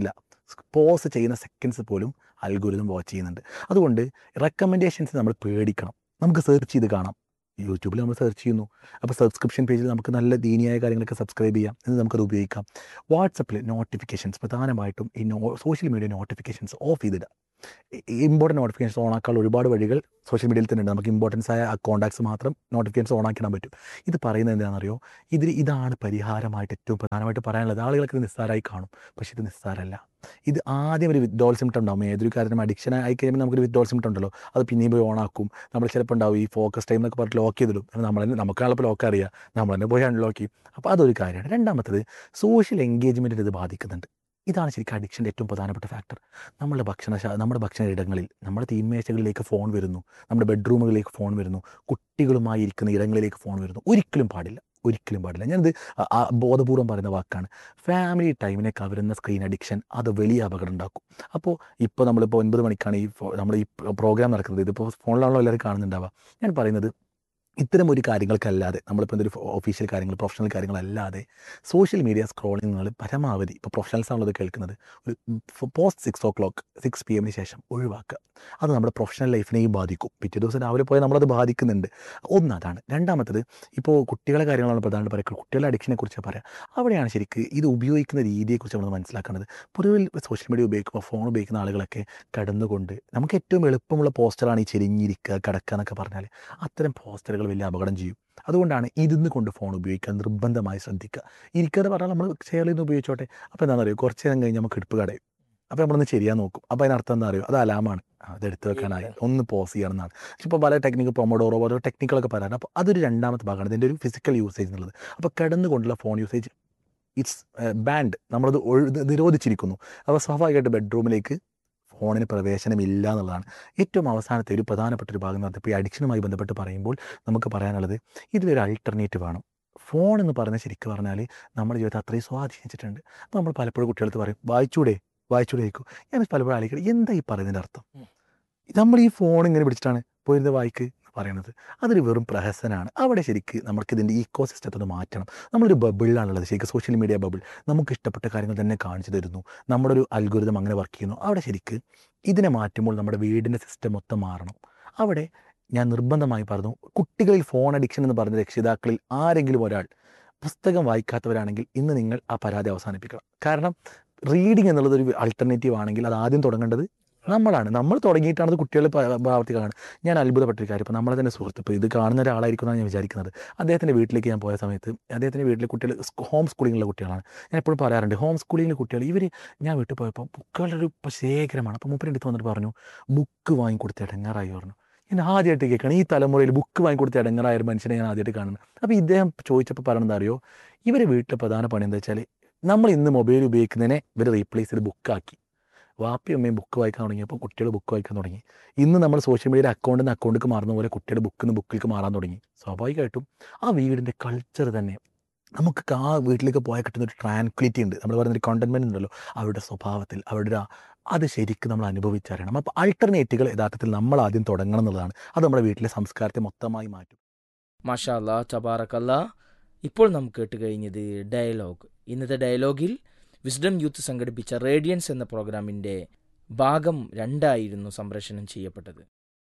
പോസ് ചെയ്യുന്ന സെക്കൻഡ്സ് പോലും അൽഗോരിതം വാച്ച് ചെയ്യുന്നുണ്ട് അതുകൊണ്ട് റെക്കമെൻഡേഷൻസ് നമ്മൾ പേടിക്കണം നമുക്ക് സെർച്ച് ചെയ്ത് കാണാം യൂട്യൂബിൽ നമ്മൾ സെർച്ച് ചെയ്യുന്നു അപ്പോൾ സബ്സ്ക്രിപ്ഷൻ പേജിൽ നമുക്ക് നല്ല ദീനിയായ കാര്യങ്ങളൊക്കെ സബ്സ്ക്രൈബ് ചെയ്യാം എന്ന് നമുക്കത് ഉപയോഗിക്കാം വാട്സപ്പിൽ നോട്ടിഫിക്കേഷൻസ് പ്രധാനമായിട്ടും ഈ no social media notifications off ചെയ്തിടുക ഇമ്പോർട്ടൻറ്റ് നോട്ടിഫിക്കേഷൻസ് ഓണാക്കാനുള്ള ഒരുപാട് വഴികൾ സോഷ്യൽ മീഡിയയിൽ തന്നെ ഉണ്ട് നമുക്ക് ഇമ്പോർട്ടൻസ് ആയ കോൺടാക്ട്സ് മാത്രം നോട്ടിഫിക്കേഷൻസ് ഓണാക്കിടാൻ പറ്റും ഇത് പറയുന്നത് എന്താണെന്നറിയോ ഇതിൽ ഇതാണ് പരിഹാരമായിട്ട് ഏറ്റവും പ്രധാനമായിട്ട് പറയാനുള്ളത് ആളുകൾക്ക് ഇത് നിസ്സാരമായി കാണും പക്ഷേ ഇത് നിസ്സാരമല്ല ഇത് ആദ്യം ഒരു വിത്ഡോൾ സിംറ്റം ഉണ്ടാവും ഏതൊരു കാര്യത്തിനും അഡിക്ഷൻ ആയി കഴിയുമ്പോൾ നമുക്കൊരു വിത്ഡോൾ സിംറ്റം ഉണ്ടല്ലോ അത് പിന്നെയും പോയി ഓണാക്കും നമ്മൾ ചിലപ്പോൾ ഉണ്ടാവും ഈ ഫോക്കസ് ടൈം എന്നൊക്കെ പറഞ്ഞിട്ട് ലോക്ക് ചെയ്തിടും കാരണം നമ്മൾ തന്നെ നമുക്കാണിപ്പോൾ ലോക്ക് അറിയാം നമ്മൾ തന്നെ പോയി അൺലോക്ക് ചെയ്യും അപ്പോൾ അതൊരു കാര്യമാണ് രണ്ടാമത്തത് സോഷ്യൽ എൻഗേജ്മെൻറ്റിന് ഇത് ബാധിക്കുന്നുണ്ട് ഇതാണ് ശരിക്കും അഡിക്ഷൻ്റെ ഏറ്റവും പ്രധാനപ്പെട്ട ഫാക്ടർ നമ്മുടെ ഭക്ഷണ നമ്മുടെ ഭക്ഷണ ഇടങ്ങളിൽ നമ്മുടെ തീന്മേശകളിലേക്ക് ഫോൺ വരുന്നു നമ്മുടെ ബെഡ്റൂമുകളിലേക്ക് ഫോൺ വരുന്നു കുട്ടികളുമായി ഇരിക്കുന്ന ഇടങ്ങളിലേക്ക് ഫോൺ വരുന്നു ഒരിക്കലും പാടില്ല ഒരിക്കലും പാടില്ല ഞാനിത് ആ- ആ ബോധപൂർവ്വം പറയുന്ന വാക്കാണ് ഫാമിലി ടൈമിനെ കവരുന്ന സ്ക്രീൻ അഡിക്ഷൻ അത് വലിയ അപകടം ഉണ്ടാക്കും അപ്പോൾ ഇപ്പോൾ നമ്മളിപ്പോൾ ഒൻപത് മണിക്കാണ് ഈ ഫോ- നമ്മൾ ഈ പ്രോഗ്രാം നടക്കുന്നത് ഇതിപ്പോൾ ഫോണിലാണല്ലോ എല്ലാവരും കാണുന്നുണ്ടാവുക ഞാൻ പറയുന്നത് ഇത്തരം ഒരു കാര്യങ്ങൾക്കല്ലാതെ നമ്മളിപ്പോൾ എന്തൊരു ഒഫീഷ്യൽ കാര്യങ്ങൾ പ്രൊഫഷണൽ കാര്യങ്ങളല്ലാതെ സോഷ്യൽ മീഡിയ സ്ക്രോളിങ്ങൾ പരമാവധി ഇപ്പോൾ പ്രൊഫഷണൽസ് ആണുള്ളത് കേൾക്കുന്നത് ഒരു post six o'clock six P എമ്മിന് ശേഷം ഒഴിവാക്കുക അത് നമ്മുടെ പ്രൊഫഷണൽ ലൈഫിനെയും ബാധിക്കും പിറ്റേ ദിവസം രാവിലെ പോയാൽ നമ്മളത് ബാധിക്കുന്നുണ്ട് ഒന്ന് അതാണ് രണ്ടാമത്തത് ഇപ്പോൾ കുട്ടികളെ കാര്യങ്ങളാണ് പ്രധാനമായിട്ട് പറയുക കുട്ടികളുടെ അഡിക്ഷനെ കുറിച്ച് പറയാം അവിടെയാണ് ശരിക്ക് ഇത് ഉപയോഗിക്കുന്ന രീതിയെക്കുറിച്ച് നമ്മൾ മനസ്സിലാക്കേണ്ടത് പൊതുവിൽ സോഷ്യൽ മീഡിയ ഉപയോഗിക്കുമ്പോൾ ഫോൺ ഉപയോഗിക്കുന്ന ആളുകളൊക്കെ കടന്നുകൊണ്ട് നമുക്ക് ഏറ്റവും എളുപ്പമുള്ള പോസ്റ്ററാണ് ഈ ചെരിഞ്ഞിരിക്കുക കിടക്കുക എന്നൊക്കെ പറഞ്ഞാൽ അത്തരം പോസ്റ്ററുകൾ വലിയ അപകടം ചെയ്യും അതുകൊണ്ടാണ് ഇരുന്ന് കൊണ്ട് ഫോൺ ഉപയോഗിക്കാൻ നിർബന്ധമായി ശ്രദ്ധിക്കുക ഇരിക്കാതെ പറഞ്ഞാൽ നമ്മൾ ഷെയർ ചെയ്ത് ഉപയോഗിച്ചോട്ടെ അപ്പോൾ എന്താണെന്ന് അറിയോ കുറച്ച് നേരം കഴിഞ്ഞ് നമുക്ക് ഇടുപ്പ് കടയും അപ്പോൾ നമ്മളൊന്ന് ശരിയാ നോക്കും അപ്പോൾ അതിനർത്ഥം എന്താ അറിയോ അത് അലാമാണ് ആ, അത് എടുത്ത് വെക്കാനായി ഒന്ന് പോസ് ചെയ്യണമെന്നാണ് പക്ഷെ ഇപ്പോൾ പല ടെക്നിക്ക് പ്രൊമോഡോറോ ഓരോ ടെക്നിക്കുകളൊക്കെ പറയാറുണ്ട് അപ്പോൾ അതൊരു രണ്ടാമത്തെ ഭാഗമാണ് ഇതിൻ്റെ ഒരു ഫിസിക്കൽ യൂസേജ് എന്നുള്ളത് അപ്പോൾ കിടന്നുകൊണ്ടുള്ള ഫോൺ യൂസേജ് ഇറ്റ്സ് ബാൻഡ് നമ്മളത് ഒഴു- നിരോധിച്ചിരിക്കുന്നു അപ്പോൾ സ്വാഭാവികമായിട്ട് ബെഡ്റൂമിലേക്ക് ഫോണിന് പ്രവേശനമില്ല എന്നുള്ളതാണ് ഏറ്റവും അവസാനത്തെ ഒരു പ്രധാനപ്പെട്ട ഒരു ഭാഗം എന്ന് പറഞ്ഞാൽ ഇപ്പോൾ ഈ അഡിക്ഷനുമായി ബന്ധപ്പെട്ട് പറയുമ്പോൾ നമുക്ക് പറയാനുള്ളത് ഇതിലൊരു അൾട്ടർനേറ്റീവ് ആണ് ഫോൺ എന്ന് പറയുന്നത് ശരിക്കും പറഞ്ഞാൽ നമ്മുടെ ജീവിതത്തെ അത്രയും സ്വാധീനിച്ചിട്ടുണ്ട് അപ്പോൾ നമ്മൾ പലപ്പോഴും കുട്ടികളടുത്ത് പറയും വായിച്ചൂടെ വായിച്ചൂടെ ചോദിക്കും ഞാൻ പലപ്പോഴും ആലോചിക്കണം എന്താ ഈ പറയുന്നതിൻ്റെ അർത്ഥം ഉം. നമ്മൾ ഈ ഫോൺ ഇങ്ങനെ പിടിച്ചിട്ടാണ് പോയിരുന്ന വായിക്ക് എന്ന് പറയുന്നത് അതൊരു വെറും പ്രഹസനമാണ് അവിടെ ശരിക്ക് നമുക്ക് ഇതിൻ്റെ ഈക്കോ സിസ്റ്റത്തെ ഒന്ന് മാറ്റണം നമ്മളൊരു ബബിളിലാണുള്ളത് ശരിക്കും സോഷ്യൽ മീഡിയ ബബിൾ നമുക്ക് ഇഷ്ടപ്പെട്ട കാര്യങ്ങൾ തന്നെ കാണിച്ചു തരുന്നു നമ്മുടെ ഒരു അൽഗുരിതം അങ്ങനെ വർക്ക് ചെയ്യുന്നു അവിടെ ശരിക്ക് ഇതിനെ മാറ്റുമ്പോൾ നമ്മുടെ വീടിൻ്റെ സിസ്റ്റം മൊത്തം മാറണം അവിടെ ഞാൻ നിർബന്ധമായി പറഞ്ഞു കുട്ടികളിൽ ഫോൺ അഡിക്ഷൻ എന്ന് പറഞ്ഞ രക്ഷിതാക്കളിൽ ആരെങ്കിലും ഒരാൾ പുസ്തകം വായിക്കാത്തവരാണെങ്കിൽ ഇന്ന് നിങ്ങൾ ആ പരാതി അവസാനിപ്പിക്കണം കാരണം റീഡിങ് എന്നുള്ളത് ഒരു അൾട്ടർനേറ്റീവ് ആണെങ്കിൽ അത് ആദ്യം തുടങ്ങേണ്ടത് നമ്മളാണ് നമ്മൾ തുടങ്ങിയിട്ടാണ് അത് കുട്ടികൾ പ്രാവർത്തികളാണ് ഞാൻ അത്ഭുതപ്പെട്ടൊരു കാര്യം ഇപ്പോൾ നമ്മളെ തന്നെ സുഹൃത്ത് ഇപ്പോൾ ഇത് കാണുന്ന ഒരാളായിരിക്കും എന്നാണ് ഞാൻ വിചാരിക്കുന്നത് അദ്ദേഹത്തിൻ്റെ വീട്ടിലേക്ക് ഞാൻ പോയ സമയത്ത് അദ്ദേഹത്തിൻ്റെ വീട്ടിലെ കുട്ടികൾ ഹോം സ്കൂളിങ്ങുള്ള കുട്ടികളാണ് ഞാൻ എപ്പോഴും പറയാറുണ്ട് ഹോം സ്കൂളിങ്ങിലെ കുട്ടികൾ ഇവർ ഞാൻ വീട്ടിൽ പോയപ്പോൾ ബുക്കുകളുടെ ഒരു ഇപ്പം ശേഖരമാണ് അപ്പോൾ മൂപ്പര് അടുത്ത് വന്നിട്ട് പറഞ്ഞു ബുക്ക് വാങ്ങിക്കൊടുത്ത് ഇടങ്ങാറായി പറഞ്ഞു ഞാൻ ആദ്യമായിട്ട് കേൾക്കണം ഈ തലമുറയിൽ ബുക്ക് വാങ്ങിക്കൊടുത്ത് ഇടങ്ങാറായ ഒരു മനുഷ്യനെ ഞാൻ ആദ്യമായിട്ട് കാണുന്നത് അപ്പോൾ ഇദ്ദേഹം ചോദിച്ചപ്പോൾ പറഞ്ഞത് അറിയോ ഇവരെ വീട്ടിലെ പ്രധാന പണി എന്താ വെച്ചാൽ നമ്മൾ ഇന്ന് മൊബൈൽ ഉപയോഗിക്കുന്നതിനെ ഇവർ റീപ്ലേസ് ചെയ്ത് ബുക്കാക്കി വാപ്പയും അമ്മയും ബുക്ക് വായിക്കാൻ തുടങ്ങിയപ്പോൾ കുട്ടികൾ ബുക്ക് വായിക്കാൻ തുടങ്ങി ഇന്ന് നമ്മൾ സോഷ്യൽ മീഡിയയിൽ അക്കൗണ്ടിൽ നിന്ന് അക്കൗണ്ടിലേക്ക് മാറുന്ന പോലെ കുട്ടികൾ ബുക്കിൽ നിന്ന് ബുക്കിലേക്ക് മാറാൻ തുടങ്ങി സ്വാഭാവികമായിട്ടും ആ വീടിൻ്റെ കൾച്ചർ തന്നെ നമുക്ക് ആ വീട്ടിലേക്ക് പോയാൽ കിട്ടുന്ന ഒരു ട്രാൻക്വിലിറ്റി ഉണ്ട് നമ്മൾ പറയുന്ന ഒരു കോണ്ടൻമെൻറ്റ് ഉണ്ടല്ലോ അവരുടെ സ്വഭാവത്തിൽ അവരുടെ ആ അത് ശരിക്കും നമ്മൾ അനുഭവിച്ചറിയണം അപ്പോൾ ആൾട്ടർനേറ്റുകൾ യഥാർത്ഥത്തിൽ നമ്മൾ ആദ്യം തുടങ്ങണം എന്നുള്ളതാണ് അത് നമ്മുടെ വീട്ടിലെ സംസ്കാരത്തെ മൊത്തമായി മാറ്റും മാഷാല്ലാ ചബാറക്കല്ല ഇപ്പോൾ നാം കേട്ട് കഴിഞ്ഞത് ഡയലോഗ് ഇന്നത്തെ ഡയലോഗിൽ വിസ്ഡം യൂത്ത് സംഘടിപ്പിച്ച റേഡിയൻസ് എന്ന പ്രോഗ്രാമിന്റെ ഭാഗം രണ്ടായിരുന്നു സംപ്രേഷണം ചെയ്യപ്പെട്ടത്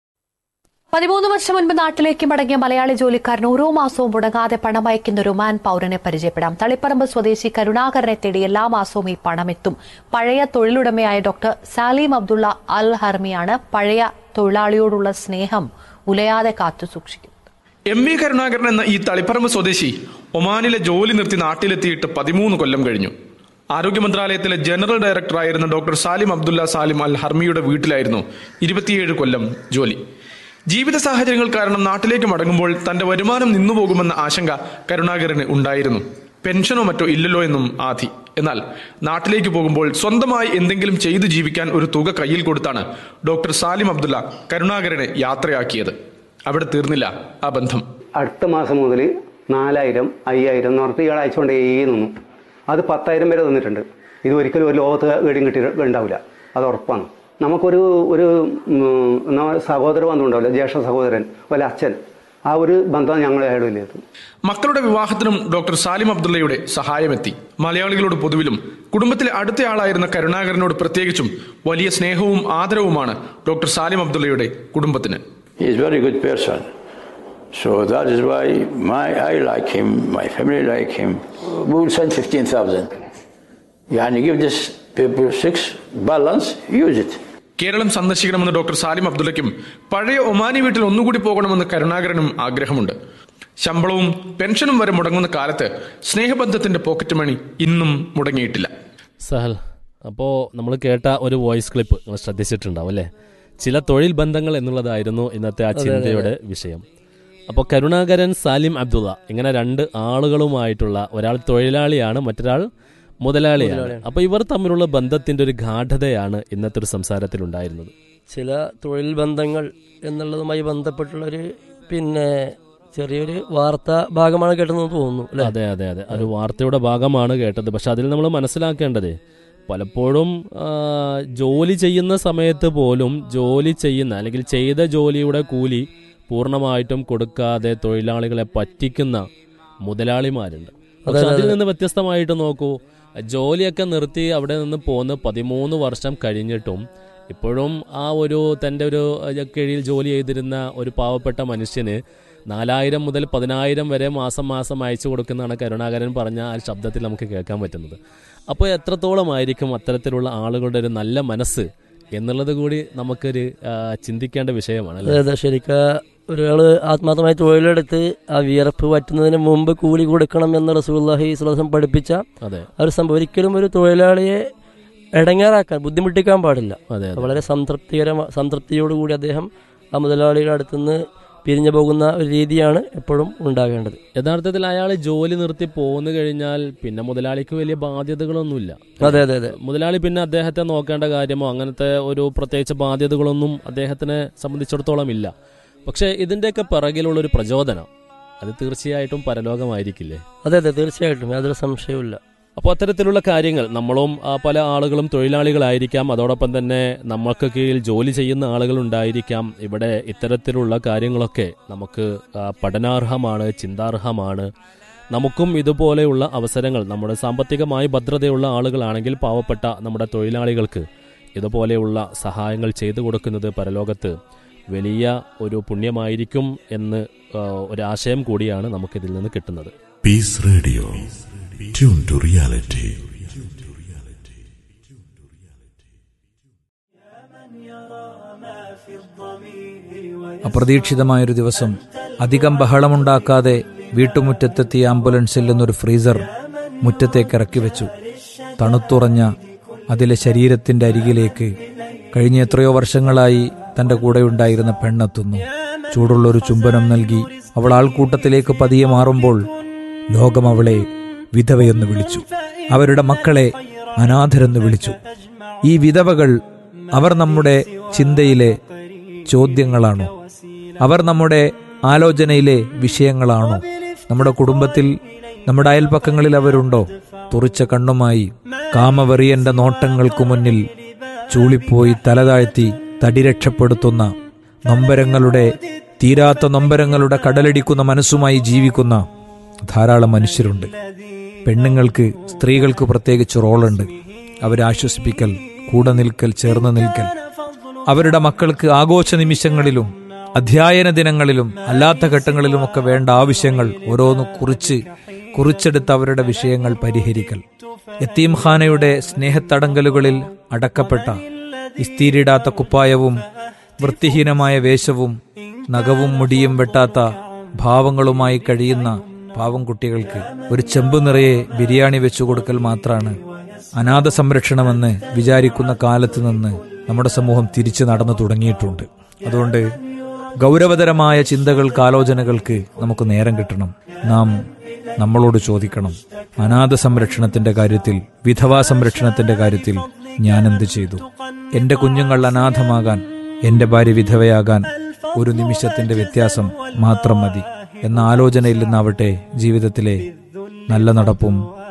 പതിമൂന്ന് വർഷം മുൻപ് നാട്ടിലേക്ക് മടങ്ങിയ മലയാളി ജോലിക്കാരൻ ഓരോ മാസവും മുടങ്ങാതെ പണം അയക്കുന്ന ഒരു ഒമാൻ പൗരനെ പരിചയപ്പെടാം തളിപ്പറമ്പ് സ്വദേശി കരുണാകരനെ തേടി എല്ലാ മാസവും ഈ പണമെത്തും പഴയ തൊഴിലുടമയായ ഡോക്ടർ സാലിം അബ്ദുള്ള അൽ ഹർമിയാണ് പഴയ തൊഴിലാളിയോടുള്ള സ്നേഹം ഉലയാതെ കാത്തു സൂക്ഷിക്കുന്നത് എം വി കരുണാകരൻ എന്ന ഈ തളിപ്പറമ്പ് സ്വദേശി ഒമാനിലെ ജോലി നിർത്തി നാട്ടിലെത്തിയിട്ട് പതിമൂന്ന് കൊല്ലം കഴിഞ്ഞു ആരോഗ്യ മന്ത്രാലയത്തിലെ ജനറൽ ഡയറക്ടറായിരുന്ന doctor Salim Abdullah Salim Al ഹർമിയുടെ വീട്ടിലായിരുന്നു ഇരുപത്തിയേഴ് കൊല്ലം ജോലി ജീവിത സാഹചര്യങ്ങൾ കാരണം നാട്ടിലേക്ക് മടങ്ങുമ്പോൾ തന്റെ വരുമാനം നിന്നുപോകുമെന്ന ആശങ്ക കരുണാകരന് ഉണ്ടായിരുന്നു പെൻഷനോ മറ്റോ ഇല്ലല്ലോ എന്നും ആധി എന്നാൽ നാട്ടിലേക്ക് പോകുമ്പോൾ സ്വന്തമായി എന്തെങ്കിലും ചെയ്തു ജീവിക്കാൻ ഒരു തുക കയ്യിൽ കൊടുത്താണ് ഡോക്ടർ സാലിം അബ്ദുല്ല കരുണാകരനെ യാത്രയാക്കിയത് അവിടെ തീർന്നില്ല ആ ബന്ധം അടുത്ത മാസം മുതൽ നാലായിരം അയ്യായിരം എന്ന് പറഞ്ഞിട്ട് ഇയാൾ അയച്ചുകൊണ്ടേ നിന്നു അത് പത്തായിരം വരെ തന്നിട്ടുണ്ട് ഇത് ഒരിക്കലും ഒരു ലോകത്ത് എവിടെയും കിട്ടി ഉണ്ടാവില്ല അത് ഉറപ്പാണ് നമുക്കൊരു ഒരു ഉം, എന്നാ സഹോദര ബന്ധം ഉണ്ടാവില്ല ജ്യേഷ്ഠ സഹോദരൻ വല്ല അച്ഛൻ ആ ഒരു ബന്ധം ഞങ്ങൾ അയാളിലേത് മക്കളുടെ വിവാഹത്തിനും ഡോക്ടർ സാലിം അബ്ദുള്ളയുടെ സഹായമെത്തി മലയാളികളോട് പൊതുവിലും കുടുംബത്തിലെ അടുത്തയാളായിരുന്ന കരുണാകരനോട് പ്രത്യേകിച്ചും വലിയ സ്നേഹവും ആദരവുമാണ് ഡോക്ടർ സാലിം അബ്ദുള്ളയുടെ കുടുംബത്തിന് He is very good person. So that is why my I like him, my family like him. We will send 15,000. Yani give this people six balance, use it. Keralam സന്ദർശിക്കണമെന്ന് ഡോക്ടർ സാലിം അബ്ദുള്ളയ്ക്കും പഴയ Omani വീട്ടിൽ ഒന്നുകൂടി പോകണമെന്ന് കരുണാകരനും ആഗ്രഹമുണ്ട് ശമ്പളവും പെൻഷനും വരെ മുടങ്ങുന്ന കാലത്ത് സ്നേഹബന്ധത്തിന്റെ പോക്കറ്റ് മണി ഇന്നും മുടങ്ങിയിട്ടില്ല സഹൽ അപ്പോൾ നമ്മൾ കേട്ട ഒരു വോയിസ് ക്ലിപ്പ് നിങ്ങൾ ശ്രദ്ധിച്ചിട്ടുണ്ടാവും അല്ലേ ചില തൊഴിൽ ബന്ധങ്ങൾ എന്നുള്ളതായിരുന്നു ഇന്നത്തെ ആ ചിന്തയുടെ വിഷയം അപ്പോൾ കരുണാകരൻ സാലിം അബ്ദുള്ള ഇങ്ങനെ രണ്ട് ആളുകളുമായിട്ടുള്ള ഒരാൾ തൊഴിലാളിയാണ് മറ്റൊരാൾ മുതലാളിയാണ് അപ്പോൾ ഇവർ തമ്മിലുള്ള ബന്ധത്തിന്റെ ഒരു ഗാഠതയാണ് ഇന്നത്തെ ഒരു സംസാരത്തിൽ ഉണ്ടായിരുന്നത് ചില തൊഴിൽ ബന്ധങ്ങൾ എന്നുള്ളതുമായി ബന്ധപ്പെട്ടുള്ളൊരു പിന്നെ ചെറിയൊരു വാർത്താ ഭാഗമാണ് കേട്ടതെന്ന് തോന്നുന്നു അല്ലേ അതെ അതെ അതെ ഒരു വാർത്തയുടെ ഭാഗമാണ് കേട്ടത് പക്ഷെ അതിൽ നമ്മൾ മനസ്സിലാക്കേണ്ടത് പലപ്പോഴും ആ, ജോലി ചെയ്യുന്ന സമയത്ത് പോലും ജോലി ചെയ്യുന്ന അല്ലെങ്കിൽ ചെയ്ത ജോലിയുടെ കൂലി പൂർണ്ണമായിട്ടും കൊടുക്കാതെ തൊഴിലാളികളെ പറ്റിക്കുന്ന മുതലാളിമാരുണ്ട് പക്ഷെ അതിൽ നിന്ന് വ്യത്യസ്തമായിട്ട് നോക്കൂ ജോലിയൊക്കെ നിർത്തി അവിടെ നിന്ന് പോന്ന് പതിമൂന്ന് വർഷം കഴിഞ്ഞിട്ടും ഇപ്പോഴും ആ ഒരു തൻ്റെ ഒരു അഹ്, കീഴിൽ ജോലി ചെയ്തിരുന്ന ഒരു പാവപ്പെട്ട മനുഷ്യന് നാലായിരം മുതൽ പതിനായിരം വരെ മാസം മാസം അയച്ചു കൊടുക്കുന്നതാണ് കരുണാകരൻ പറഞ്ഞ ആ ശബ്ദത്തിൽ നമുക്ക് കേൾക്കാൻ പറ്റുന്നത് അപ്പോൾ എത്രത്തോളമായിരിക്കും അത്തരത്തിലുള്ള ആളുകളുടെ ഒരു നല്ല മനസ്സ് എന്നുള്ളത് കൂടി നമുക്കൊരു ആ, ചിന്തിക്കേണ്ട വിഷയമാണ് അതെ അല്ലേ അതെ ശരിക്കും ഒരാള് ആത്മാർത്ഥമായി തൊഴിലെടുത്ത് ആ വിയർപ്പ് വറ്റുന്നതിന് മുമ്പ് കൂലി കൊടുക്കണം എന്ന് റസൂല്ലാഹി സ്വലം പഠിപ്പിച്ച അതെ ആ ഒരു സംഭവം ഒരിക്കലും ഒരു തൊഴിലാളിയെ ഇടങ്ങാറാക്കാൻ ബുദ്ധിമുട്ടിക്കാൻ പാടില്ല അതെ അതെ വളരെ സംതൃപ്തികരമായ സംതൃപ്തിയോടുകൂടി അദ്ദേഹം ആ മുതലാളിയുടെ അടുത്തുനിന്ന് പിരിഞ്ഞു പോകുന്ന ഒരു രീതിയാണ് എപ്പോഴും ഉണ്ടാകേണ്ടത് യഥാർത്ഥത്തിൽ അയാൾ ജോലി നിർത്തി പോന്നു കഴിഞ്ഞാൽ പിന്നെ മുതലാളിക്ക് വലിയ ബാധ്യതകളൊന്നുമില്ല അതെ അതെ അതെ മുതലാളി പിന്നെ അദ്ദേഹത്തെ നോക്കേണ്ട കാര്യമോ അങ്ങനത്തെ ഒരു പ്രത്യേകിച്ച് ബാധ്യതകളൊന്നും അദ്ദേഹത്തിനെ സംബന്ധിച്ചിടത്തോളം ഇല്ല പക്ഷേ ഇതിന്റെയൊക്കെ പിറകിലുള്ള ഒരു പ്രചോദനം അത് തീർച്ചയായിട്ടും പരലോകമായിരിക്കില്ലേ അതെ അതെ തീർച്ചയായിട്ടും യാതൊരു സംശയവുമില്ല അപ്പോൾ അത്തരത്തിലുള്ള കാര്യങ്ങൾ നമ്മളും ആ, പല ആളുകളും തൊഴിലാളികളായിരിക്കാം അതോടൊപ്പം തന്നെ നമ്മൾക്ക് കീഴിൽ ജോലി ചെയ്യുന്ന ആളുകളുണ്ടായിരിക്കാം ഇവിടെ ഇത്തരത്തിലുള്ള കാര്യങ്ങളൊക്കെ നമുക്ക് ആ, പഠനാർഹമാണ് ചിന്താർഹമാണ് നമുക്കും ഇതുപോലെയുള്ള അവസരങ്ങൾ നമ്മുടെ സാമ്പത്തികമായി ഭദ്രതയുള്ള ആളുകളാണെങ്കിൽ പാവപ്പെട്ട നമ്മുടെ തൊഴിലാളികൾക്ക് ഇതുപോലെയുള്ള സഹായങ്ങൾ ചെയ്തു കൊടുക്കുന്നത് പരലോകത്ത് വലിയ ഒരു പുണ്യമായിരിക്കും എന്ന് ആ, ഒരാശയം കൂടിയാണ് നമുക്കിതിൽ നിന്ന് കിട്ടുന്നത് Peace Radio. Tune to reality. അപ്രതീക്ഷിതമായൊരു ദിവസം അധികം ബഹളമുണ്ടാക്കാതെ വീട്ടുമുറ്റത്തെത്തിയ ആംബുലൻസിൽ നിന്നൊരു ഫ്രീസർ മുറ്റത്തേക്ക് ഇറക്കി വെച്ചു തണുത്തുറഞ്ഞ അതിലെ ശരീരത്തിന്റെ അരികിലേക്ക് കഴിഞ്ഞ എത്രയോ വർഷങ്ങളായി തന്റെ കൂടെയുണ്ടായിരുന്ന പെണ്ണെത്തുന്നു ചൂടുള്ളൊരു ചുംബനം നൽകി അവൾ ആൾക്കൂട്ടത്തിലേക്ക് പതിയെ മാറുമ്പോൾ ലോകം അവളെ വിധവയെന്ന് വിളിച്ചു അവരുടെ മക്കളെ അനാഥരെന്ന് വിളിച്ചു ഈ വിധവകൾ അവർ നമ്മുടെ ചിന്തയിലെ ചോദ്യങ്ങളാണോ അവർ നമ്മുടെ ആലോചനയിലെ വിഷയങ്ങളാണോ നമ്മുടെ കുടുംബത്തിൽ നമ്മുടെ അയൽപ്പക്കങ്ങളിൽ അവരുണ്ടോ തുറിച്ച കണ്ണുമായി കാമവെറിയന്റെ നോട്ടങ്ങൾക്കു മുന്നിൽ ചൂളിപ്പോയി തലതാഴ്ത്തി തടി രക്ഷപ്പെടുത്തുന്ന നൊമ്പരങ്ങളുടെ തീരാത്ത നൊമ്പരങ്ങളുടെ കടലടിക്കുന്ന മനസ്സുമായി ജീവിക്കുന്ന ധാരാളം മനുഷ്യരുണ്ട് പെണ്ണുങ്ങൾക്ക് സ്ത്രീകൾക്ക് പ്രത്യേകിച്ച് റോളുണ്ട് അവരെ ആശ്വസിപ്പിക്കൽ കൂടെ നിൽക്കൽ ചേർന്ന് നിൽക്കൽ അവരുടെ മക്കൾക്ക് ആഘോഷ നിമിഷങ്ങളിലും അധ്യയന ദിനങ്ങളിലും അല്ലാത്ത ഘട്ടങ്ങളിലുമൊക്കെ വേണ്ട ആവശ്യങ്ങൾ ഓരോന്ന് കുറിച്ച് കുറിച്ചെടുത്ത് അവരുടെ വിഷയങ്ങൾ പരിഹരിക്കൽ യത്തീംഖാനയുടെ സ്നേഹത്തടങ്കലുകളിൽ അടക്കപ്പെട്ട ഇസ്തീരിടാത്ത കുപ്പായവും വൃത്തിഹീനമായ വേഷവും നഖവും മുടിയും വെട്ടാത്ത ഭാവങ്ങളുമായി കഴിയുന്ന പാവം കുട്ടികൾക്ക് ഒരു ചെമ്പ് നിറയെ ബിരിയാണി വെച്ചു കൊടുക്കൽ മാത്രമാണ് അനാഥ സംരക്ഷണമെന്ന് വിചാരിക്കുന്ന കാലത്ത് നിന്ന് നമ്മുടെ സമൂഹം തിരിച്ചു നടന്നു തുടങ്ങിയിട്ടുണ്ട് അതുകൊണ്ട് ഗൗരവതരമായ ചിന്തകൾക്ക് ആലോചനകൾക്ക് നമുക്ക് നേരം കിട്ടണം നാം നമ്മളോട് ചോദിക്കണം അനാഥ സംരക്ഷണത്തിന്റെ കാര്യത്തിൽ വിധവാ സംരക്ഷണത്തിന്റെ കാര്യത്തിൽ ഞാൻ എന്ത് ചെയ്തു എന്റെ കുഞ്ഞുങ്ങൾ അനാഥമാകാൻ എന്റെ ഭാര്യ വിധവയാകാൻ ഒരു നിമിഷത്തിന്റെ വ്യത്യാസം മാത്രം മതി എന്ന ആലോചനയിൽ നിന്നാവട്ടെ ജീവിതത്തിലെ നല്ല നടപ്പും